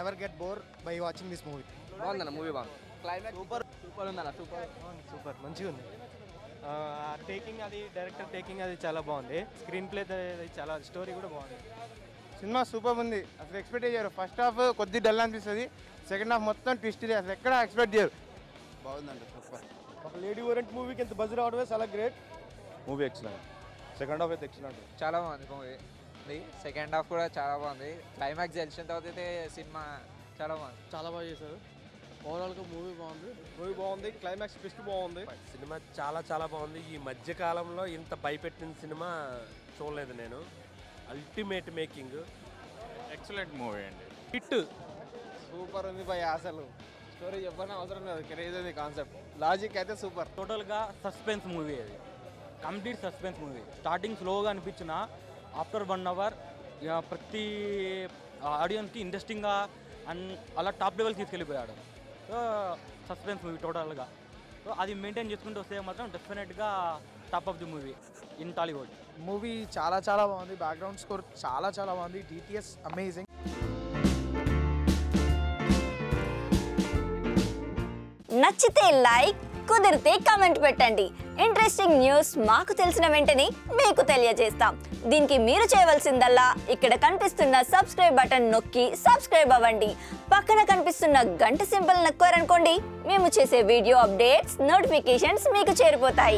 never get bore by watching this movie బాగుందన్న movie బాగుంది climax super super ఉందన్న super super మంచిగా ఉంది టేకింగ్ అది డైరెక్టర్ టేకింగ్ అది చాలా బాగుంది స్క్రీన్ ప్లే చాలా స్టోరీ కూడా బాగుంది సినిమా సూపర్ ఉంది అసలు ఎక్స్పెక్ట్ చేయరు ఫస్ట్ హాఫ్ కొద్ది డల్ అనిపిస్తుంది సెకండ్ హాఫ్ మొత్తం ట్విస్ట్ అసలు ఎక్కడ ఎక్స్పెక్ట్ చేయరు బాగుందండి సూపర్ ఒక లేడీ ఓరెంట్ మూవీకి ఎంత బజ్ రావడమే చాలా great movie excellent second half అయితే ఎక్సలెంట్ చాలా బాగుంది మూవీ సెకండ్ హాఫ్ కూడా చాలా బాగుంది క్లైమాక్స్ తెలిసిన తర్వాత అయితే సినిమా చాలా బాగుంది చాలా బాగా చేశారు ఓవరాల్గా మూవీ బాగుంది మూవీ బాగుంది క్లైమాక్స్ ట్విస్ట్ బాగుంది సినిమా చాలా చాలా బాగుంది ఈ మధ్య కాలంలో ఇంత భయపెట్టిన సినిమా చూడలేదు నేను అల్టిమేట్ మేకింగ్ ఎక్సలెంట్ మూవీ అండి హిట్ సూపర్ ఉంది భయ అసలు స్టోరీ చెప్పని అవసరం లేదు క్రేజ్ ఉంది కాన్సెప్ట్ లాజిక్ అయితే సూపర్ టోటల్గా సస్పెన్స్ మూవీ అది కంప్లీట్ సస్పెన్స్ మూవీ స్టార్టింగ్ స్లోగా అనిపించిన ఆఫ్టర్ వన్ అవర్ ప్రతి ఆడియన్స్కి ఇంట్రెస్టింగ్గా అండ్ అలా టాప్ లెవెల్కి తీసుకెళ్ళిపోయాడు సో సస్పెన్స్ మూవీ టోటల్గా సో అది మెయింటైన్ చేసుకుంటూ వస్తే మాత్రం డెఫినెట్గా top of the movie in Tollywood movie చాలా చాలా బాగుంది బ్యాక్గ్రౌండ్ స్కోర్ చాలా చాలా బాగుంది డిటిఎస్ అమేజింగ్ నచ్చితే లైక్ కుదిరితే కమెంట్ పెట్టండి ఇంట్రెస్టింగ్ న్యూస్ మాకు తెలిసిన వెంటనే మీకు తెలియజేస్తాం దీనికి మీరు చేయవలసిందల్లా ఇక్కడ కనిపిస్తున్న సబ్స్క్రైబ్ బటన్ నొక్కి సబ్స్క్రైబ్ అవ్వండి పక్కన కనిపిస్తున్న గంట సింబల్ నొక్కారనుకోండి మేము చేసే వీడియో అప్డేట్స్ నోటిఫికేషన్స్ మీకు చేరిపోతాయి